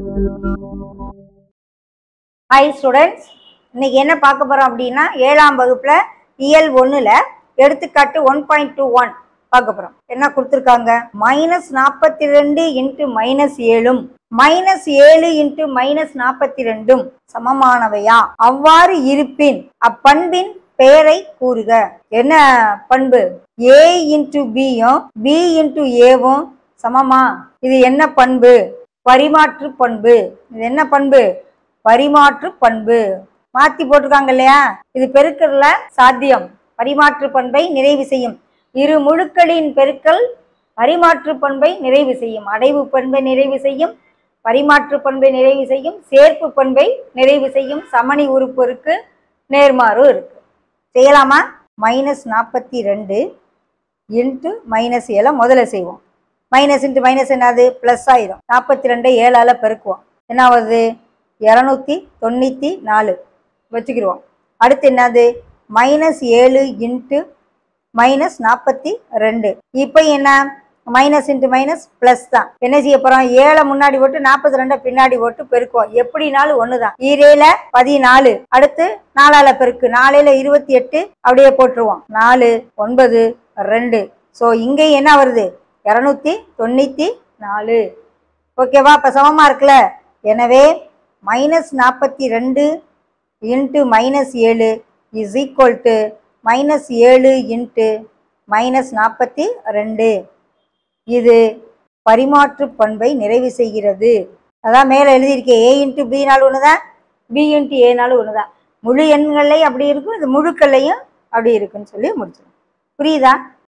hi students இன்னைக்கு என்ன பார்க்க போறோம் அப்படின்னா ஏழாம் வகுப்புல இயல் ஒண்ணுல எடுத்துக்காட்டு ஒன் பாயிண்ட் டூ ஒன் பார்க்க போறோம் என்ன கொடுத்துருக்காங்க மைனஸ் நாற்பத்தி ரெண்டு இன்ட்டு மைனஸ் ஏழும் மைனஸ் ஏழு இன்ட்டு மைனஸ் நாற்பத்தி ரெண்டும் சமமானவையா அவ்வாறு இருப்பின் அப்பண்பின் பெயரை கூறுக என்ன பண்பு ஏ இன்ட்டு பியும் பி இன்ட்டு ஏவும் சமமா இது என்ன பண்பு பரிமாற்று பண்பு இது என்ன பண்பு பரிமாற்று பண்பு மாத்தி போட்டிருக்காங்க இல்லையா இது பெருக்கல்ல சாத்தியம் பரிமாற்று பண்பை நிறைவு செய்யும் இரு முழுக்களின் பெருக்கல் பரிமாற்று பண்பை நிறைவு செய்யும் அடைவு பண்பை நிறைவு செய்யும் பரிமாற்று பண்பை நிறைவு செய்யும் சேர்ப்பு பண்பை நிறைவு செய்யும் சமணி உறுப்பு இருக்கு நேர்மாறும் இருக்கு செய்யலாமா மைனஸ் நாற்பத்தி ரெண்டு இன்ட்டு மைனஸ் ஏழை முதல்ல செய்வோம் மைனஸ் இன்ட்டு மைனஸ் என்னது ப்ளஸ் ஆயிரும் நாற்பத்தி ரெண்டை ஏழால் பெருக்குவோம் என்ன ஆகுது இரநூத்தி தொண்ணூற்றி நாலு வச்சுக்கிடுவோம் அடுத்து என்னது மைனஸ் ஏழு இன்ட்டு மைனஸ் நாற்பத்தி ரெண்டு இப்போ என்ன மைனஸ் இன்ட்டு மைனஸ் ப்ளஸ் தான் என்ன செய்ய போகிறோம் ஏழை முன்னாடி போட்டு நாற்பத்தி ரெண்டை பின்னாடி போட்டு பெருக்குவோம் எப்படினாலும் ஒன்று தான் ஈரேல பதினாலு அடுத்து நாலால பெருக்கு நாலையில இருபத்தி எட்டு அப்படியே போட்டுருவோம் நாலு ஒன்பது ரெண்டு ஸோ இங்கே என்ன வருது இரநூத்தி தொண்ணூற்றி நாலு ஓகேவா இப்போ சமமாக இருக்குல்ல எனவே மைனஸ் நாற்பத்தி ரெண்டு இன்ட்டு மைனஸ் ஏழு இஸ் ஈக்குவல் டு மைனஸ் ஏழு இன்ட்டு மைனஸ் நாற்பத்தி ரெண்டு இது பரிமாற்று பண்பை நிறைவு செய்கிறது அதான் மேலே எழுதியிருக்கேன் ஏ இன்ட்டு பினாலும் ஒன்று தான் பி இன்ட்டு ஏனாலும் ஒன்று தான் முழு எண்கள்லையும் அப்படி இருக்கும் இது முழுக்கள்லையும் அப்படி இருக்குன்னு சொல்லி முடிச்சிடும் புரியுதா